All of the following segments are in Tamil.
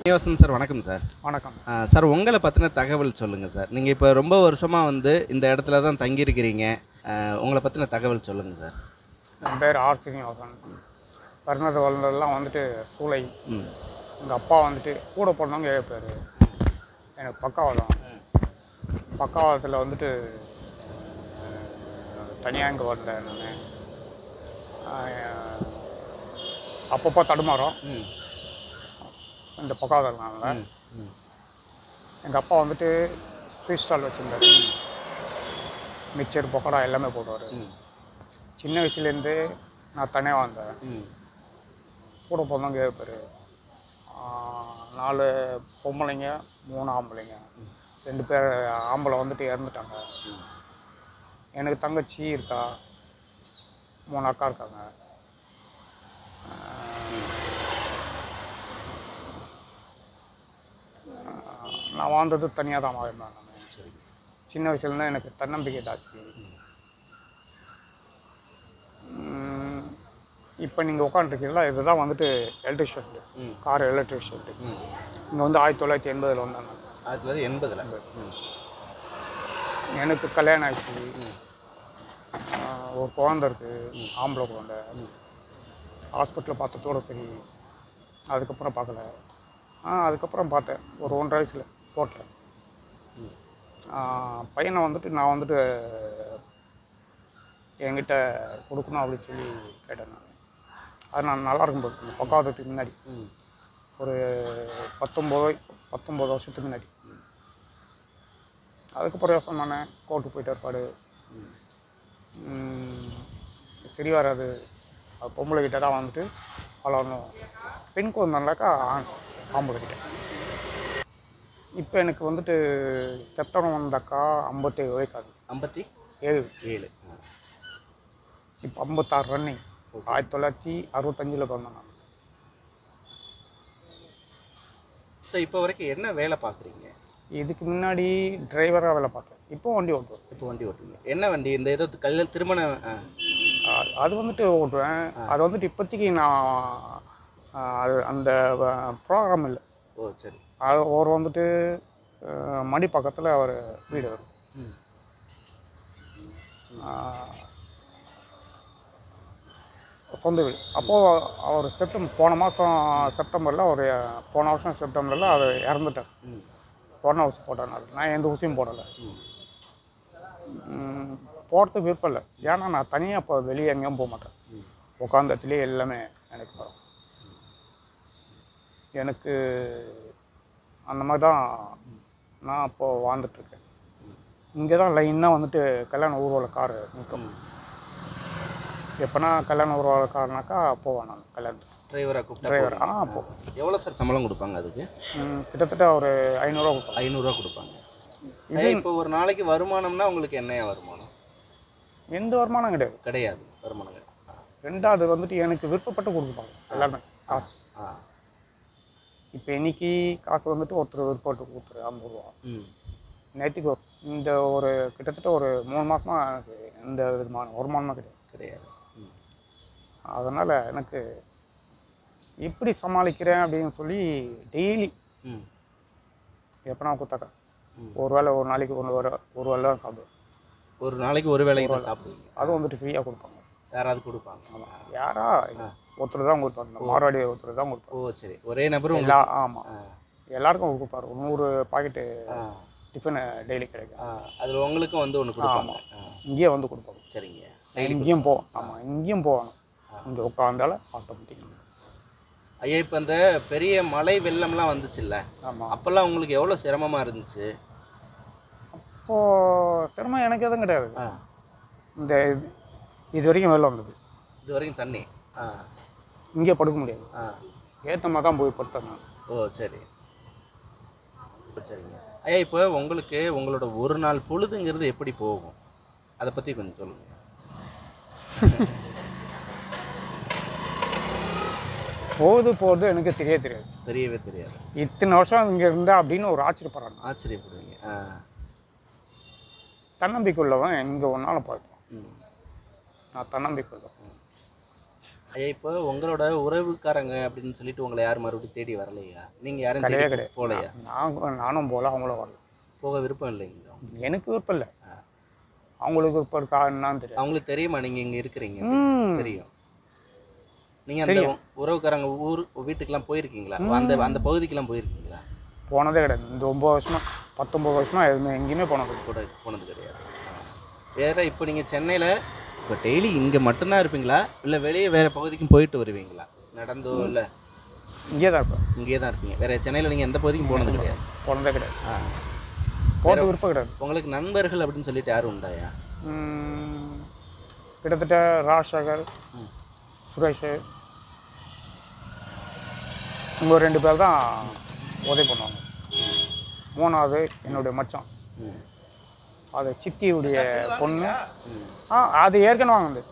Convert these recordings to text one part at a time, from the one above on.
ஸ்ரீனிவாசன் சார் வணக்கம் சார் வணக்கம் ஆ, சார் உங்களை பற்றின தகவல் சொல்லுங்கள் சார் நீங்கள் இப்போ ரொம்ப வருஷமாக வந்து இந்த இடத்துல தான் தங்கியிருக்கிறீங்க ஆ, உங்களை பற்றின தகவல் சொல்லுங்கள் சார் என் பேர் ஆர் சீனிவாசன் பிறந்தது வளர்ந்ததெல்லாம் வந்துட்டு சூளை ம் எங்கள் அப்பா வந்துட்டு கூட பிறந்தவங்க ஏழு பேர் எனக்கு பக்காவதம் பக்காவதத்தில் வந்துட்டு தனியாக இங்கே வந்தேன் நான் அப்பப்போ தடுமாறும் ம் இந்த பக்காவதம்னால ம் ம் எங்கள் அப்பா வந்துட்டு ஸ்வீட் ஸ்டால் வச்சுருந்தாரு மிக்சர் பக்கோடா எல்லாமே போடுவார் ம் சின்ன வயசுலேருந்து நான் தனியாக வந்தேன் ம் கூட பிறந்தவங்க ஏழு பேர் நாலு பொம்பளைங்க மூணு ஆம்பளைங்க ரெண்டு பேர் ஆம்பளை வந்துட்டு இறந்துட்டாங்க எனக்கு தங்கச்சி இருக்கா மூணு அக்கா இருக்காங்க ஆஹ் நான் வாழ்ந்தது தனியாக தான் வாழ்ந்தேன் நான் சரி சின்ன வயசுலேருந்து எனக்கு தன்னம்பிக்கை ஜாஸ்தி இப்போ நீங்கள் உட்காந்துருக்கீங்களா இதுதான் வந்துட்டு எலக்ட்ரிஷியன் ம் கார் எலக்ட்ரிஷியன் ம் இங்கே வந்து ஆயிரத்தி தொள்ளாயிரத்தி எண்பதில் வந்தேன் நான். ஆயிரத்தி தொள்ளாயிரத்தி எண்பதில் ம் எனக்கு கல்யாணம் ஆயிடுச்சு ம் ஆஹ் ஒரு குழந்த இருக்குது ஆம்பளை குழந்த ஹாஸ்பிட்டலில் பார்த்ததோட சரி அதுக்கப்புறம் பார்க்கல ஆ அதுக்கப்புறம் பார்த்தேன் ஒரு ஒன்றரை வயசில் போட்டேன் ம். பையனை வந்துட்டு நான் வந்துட்டு என்கிட்ட கொடுக்கணும் அப்படின்னு சொல்லி கேட்டேன் நான் அது நான் நல்லா இருக்கும்போது இந்த பக்காவதத்துக்கு முன்னாடி ம் ஒரு பத்தொம்போது பத்தொம்போது வருஷத்துக்கு முன்னாடி அதுக்கப்புறம் யோசனை பண்ணேன் கோர்ட்டு போயிட்டு இருப்பாடு ம், சரி வராது அது பொம்பளை கிட்ட தான் வந்துட்டு வளரணும் பெண் குழந்தைனாக்கா ஆண் ஆம்பளை கிட்ட இப்போ எனக்கு வந்துட்டு செப்டம்பர் வந்தாக்கா ஐம்பத்தேழு வயசு ஆகுது ஐம்பத்தி ஏழு ஏழு ஆ. இப்போ ஐம்பத்தாறு ரன்னிங் ஆயிரத்தி தொள்ளாயிரத்தி அறுபத்தஞ்சில் பிறந்தேன் நான் சார் இப்போ வரைக்கும் என்ன வேலை பார்க்குறீங்க இதுக்கு முன்னாடி டிரைவராக வேலை பார்த்தேன் இப்போ வண்டி ஓட்டுவேன் இப்போ வண்டி ஓட்டுவீங்க என்ன வண்டி இந்த ஏதோ கல்யாண திருமண ஆ அ- அது வந்துட்டு ஓட்டுவேன் அது வந்துட்டு இப்போதைக்கு நான் ஆ, அது அந்த ப்ரோக்ராம் இல்லை ஓ சரி அது அவர் வந்துட்டு ஆ, மடி பக்கத்தில் அவர் வீடு வரும் ம் ஆ, சொந்த வீடு அப்போது அவர் செப்டம்பர் போன மாதம் செப்டம்பரில் அவர் போன வருஷம் செப்டம்பரில் அவர் இறந்துட்டார் ம் கொரோனா ஊசி போட்டனால நான் எந்த ஊசியும் போடலை ம் போகிறதுக்கு விருப்பம் இல்லை ஏன்னா நான் தனியாக இப்போ வெளியே எங்கேயும் போக மாட்டேன் ம் உட்காந்த இடத்துலயே எல்லாமே எனக்கு வரும் எனக்கு அந்த மாதிரி தான் நான் இப்போது வாழ்ந்துட்டுருக்கேன் இங்கே தான் லைனாக வந்துட்டு கல்யாண ஊர்வல கார் நிற்கும் எப்போனா கல்யாண ஊர்வல கார்னாக்கா போவேன் நான் கல்யாணத்துக்கு டிரைவராக கூப்பிட்டா டிரைவர் ஆ போதும். போ எவ்வளோ சார் சம்பளம் கொடுப்பாங்க அதுக்கு ம், கிட்டத்தட்ட ஒரு ஐநூறுரூவா கொடுப்பேன் ஐநூறுரூவா கொடுப்பாங்க ஐயா, இப்போ ஒரு நாளைக்கு வருமானம்னா உங்களுக்கு என்னையா வருமானம் எந்த வருமானம் கிடையாது கிடையாது வருமானம் கிடையாது ஆ. ரெண்டாவது வந்துட்டு எனக்கு விருப்பப்பட்டு கொடுப்பாங்க எல்லாருமே காசு ஆ இப்போ இன்னைக்கு காசு வந்துட்டு ஒருத்தர் விருப்பப்பட்டு கொடுத்துரு ஐம்பது ரூபா ம் நேற்றுக்கு ஒரு- இந்த ஒரு கிட்டத்தட்ட ஒரு மூணு மாசமா எனக்கு எந்த விதமான வருமானமும் கிடையாது கிடையாது ம் அதனால் எனக்கு எப்படி சமாளிக்கிறேன் அப்படின்னு சொல்லி டெய்லி ம் எப்போனா கொடுத்தாக்கா ம். ஒரு வேளை ஒரு நாளைக்கு ஒரு வேளை ஒரு வேளை தான் சாப்பிடுவேன் ஒரு நாளைக்கு ஒரு வேளைக்கு தான் சாப்பிடுவீங்க அதுவும் வந்துட்டு ஃப்ரீயாக கொடுப்பாங்க யாராவது கொடுப்பாங்க யாரா ஒருத்தர் தான் கொடுப்பாங்க இந்த மார்வாடி ஒருத்தர் தான் கொடுப்பாங்க ஓ சரி ஒரே நபரும் எல்லா ஆமாம் ஆ எல்லாருக்கும் கொடுப்பாரு ஒரு நூறு பாக்கெட்டு ஆ டிஃபன் டெய்லி கிடைக்கும் ஆ அதில் உங்களுக்கும் வந்து ஒன்று கொடுப்பாங்க ஆ இங்கேயே வந்து கொடுப்பாங்க சரிங்க இங்கேயும் போவோம் ஆமாம் இங்கேயும் போவாங்க இங்கே உட்காந்தால ஆட்டோமேட்டிக் ஐயா இப்போ இந்த பெரிய மழை வெள்ளம்லாம் வந்துச்சுல்ல ஆமாம் அப்போல்லாம் உங்களுக்கு எவ்வளோ சிரமமாக இருந்துச்சு அப்போது சிரமம் எனக்கு எதுவும் கிடையாது ஆ இந்த இது இது வரைக்கும் வெளில வந்தது இது வரைக்கும் தண்ணி ஆ இங்கே படுக்க முடியாது ஆ ஏற்ற மாதிரி தான் போய் படுத்தேன் நான் ஓ சரி ஓ, சரிங்க ஐயா இப்போ உங்களுக்கு உங்களோட ஒரு நாள் பொழுதுங்கிறது எப்படி போகும் அதை பற்றி கொஞ்சம் சொல்லுங்கள் போகுது போகுது எனக்கு தெரிய தெரியாது தெரியவே தெரியாது இத்தனை வருஷம் இங்கே இருந்தா அப்படின்னு ஒரு ஆச்சரியப்படுறாங்க ஆச்சரியப்படுவீங்க ஆ தன்னம்பிக்கை உள்ளவன் எங்கே ஒன்றாலும் பார்ப்போம் ம் நான் தன்னம்பிக்கை உள்ளவன் ஐயா இப்போ உங்களோட உறவுக்காரங்க அப்படின்னு சொல்லிட்டு உங்களை யாரும் மறுபடியும் தேடி வரலையா நீங்கள் யாரும் கிடையவே தேடி கிடையாது. போகலையா நான் நானும் போகல அவங்களும் வரல போக விருப்பம் இல்லைங்களா எனக்கு விருப்பம் இல்லை அவங்களுக்கு விருப்பம் இருக்கா என்னன்னு தெரியாது அவங்களுக்கு தெரியுமா நீங்கள் இங்கே இருக்கிறீங்க ம் தெரியும் நீங்கள் அந்த உறவுக்காரங்க ஊர் வீட்டுக்கெல்லாம் போயிருக்கீங்களா அந்த அந்த பகுதிக்கெல்லாம் போயிருக்கீங்களா போனதே கிடையாது இந்த ஒம்பது வருஷமா பத்தொம்பது வருஷமா எதுவுமே எங்கேயுமே போனது கிடையாது. கூட போனது கிடையாது ஆ. வேற இப்போ நீங்கள் சென்னையில் இப்போ டெய்லி இங்கே மட்டும்தான் இருப்பீங்களா இல்லை வெளியே வேற பகுதிக்கும் போயிட்டு வருவீங்களா நடந்தோ இல்லை இங்கே தான் இருப்பேன் இங்கேயே தான் இருப்பீங்க வேற சென்னையில் நீங்கள் எந்த பகுதிக்கும் போனது கிடையாது போனதே கிடையாது ஆ போகிறது விருப்பம் கிடையாது உங்களுக்கு நண்பர்கள் அப்படின்னு சொல்லிட்டு யாரும் உண்டாயா ம், கிட்டத்தட்ட ராஜசேகர் ம். சுரேஷ் இவங்க ரெண்டு பேர் தான் உதவி பண்ணுவாங்க மூணாவது என்னுடைய மச்சான் ம் அது சித்தியுடைய பொண்ணு ம் ஆ அது ஏற்கனவே வாங்கினது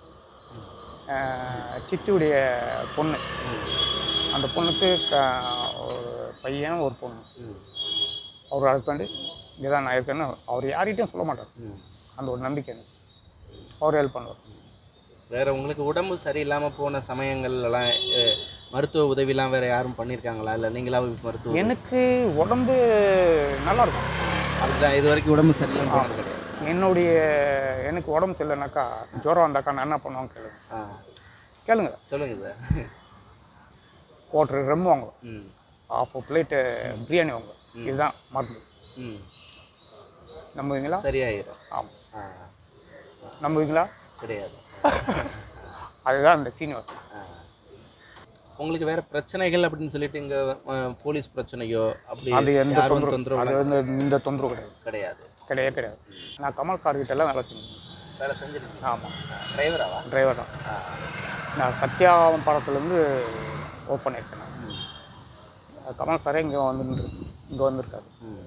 சித்தியுடைய பொண்ணு அந்த பொண்ணுக்கு க- ஒரு பையன் ஒரு பொண்ணு ம் அவர் ஹஸ்பண்டு இதுதான் நான் இருக்கேன்னு அவர் யார்கிட்டையும் சொல்ல மாட்டார் ம் அந்த ஒரு நம்பிக்கை எனக்கு அவர் ஹெல்ப் பண்ணுவார் வேற உங்களுக்கு உடம்பு சரியில்லாமல் போன சமயங்கள் எல்லாம் அஹ், மருத்துவ உதவிலாம் வேற யாரும் பண்ணியிருக்காங்களா இல்லை நீங்களா போய் மருத்துவ எனக்கு உடம்பு நல்லா இருக்கும் அதுதான் இது வரைக்கும் உடம்பு சரியில்லாமல் போனது கிடையாது என்னுடைய எனக்கு உடம்பு சரியில்லைனாக்கா ஜுரம் வந்தாக்கா நான் என்ன பண்ணுவாங்க கேளுங்க ஆ கேளுங்க சொல்லுங்க சார் குவாட்ரு ரெம் வாங்குவோம் ம் ஆஃப் பிளேட்டு பிரியாணி வாங்குவோம் இதுதான் மருந்து ம் நம்புவீங்களா சரியாயிரும் ஆமாம் ஆ நம்புவீங்களா கிடையாது அதுதான் இந்த சீனிவாசன் ஆ. உங்களுக்கு வேற பிரச்சனைகள் அப்படின்னு சொல்லிட்டு இங்க அஹ், போலீஸ் பிரச்சனையோ அப்படி அது எந்த யாரும் தொந்தரவு தொந்தரவு அது வந்து இந்த தொந்தரவு கிடையாது கிடையாது கிடையவே கிடையாது நான் கமல் சார் கிட்ட எல்லாம் வேலை செஞ்சேன் வேலை செஞ்சிருக்கீங்க ஆமாம் டிரைவராவா டிரைவர் தான் ஆ. நான் சத்யா படத்துலேருந்து ஒர்க் பண்ணியிருக்கேன் நான். ம் கமல் சாரே இங்கே வந்து இங்கே வந்திருக்காரு ம்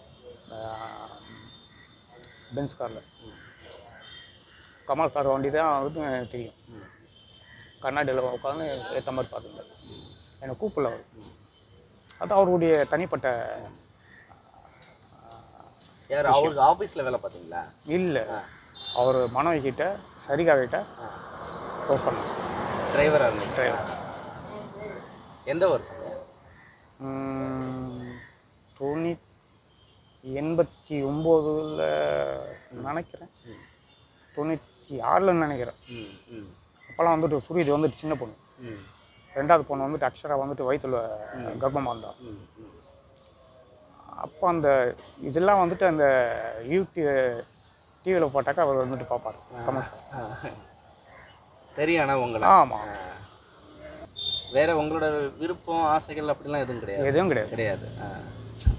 பென்ஸ் காரில் கமல் சார் வண்டி தான் வந்து எனக்கு தெரியும் ம் கண்ணாடியில் உட்காந்து ஏற்ற மாதிரி பார்த்துருந்தார் என்னை கூப்பிடல அவர் அது அவருடைய தனிப்பட்ட யார் அவருக்கு ஆஃபீஸில் வேலை பார்த்தீங்களா இல்லை அவர் மனைவி கிட்ட சரிகா கிட்ட ஆ ஒர்க் பண்ணார் டிரைவராக இருந்தீங்க டிரைவர் எந்த வருஷம் தொண்ணூ எண்பத்தி ஒம்போதில் நினைக்கிறேன் தொண்ணூற்றி ஆறில் நினைக்கிறேன் ம் ம் அப்போல்லாம் வந்துட்டு சுருதி வந்துட்டு சின்ன பொண்ணு ம் ரெண்டாவது பொண்ணு வந்துட்டு அக்ஷரா வந்துட்டு வயிற்றுல கர்ப்பமாக இருந்தா ம் ம் அப்போ அந்த இதெல்லாம் வந்துட்டு அந்த யூடி டிவியில் போட்டாக்கா அவர் வந்துட்டு பார்ப்பார் கமல் சார் ஆ. தெரியும் ஆனால் உங்களை ஆமாம் வேற உங்களோட விருப்பம் ஆசைகள் அப்படிலாம் எதுவும் கிடையாது எதுவும் கிடையாது கிடையாது ஆ.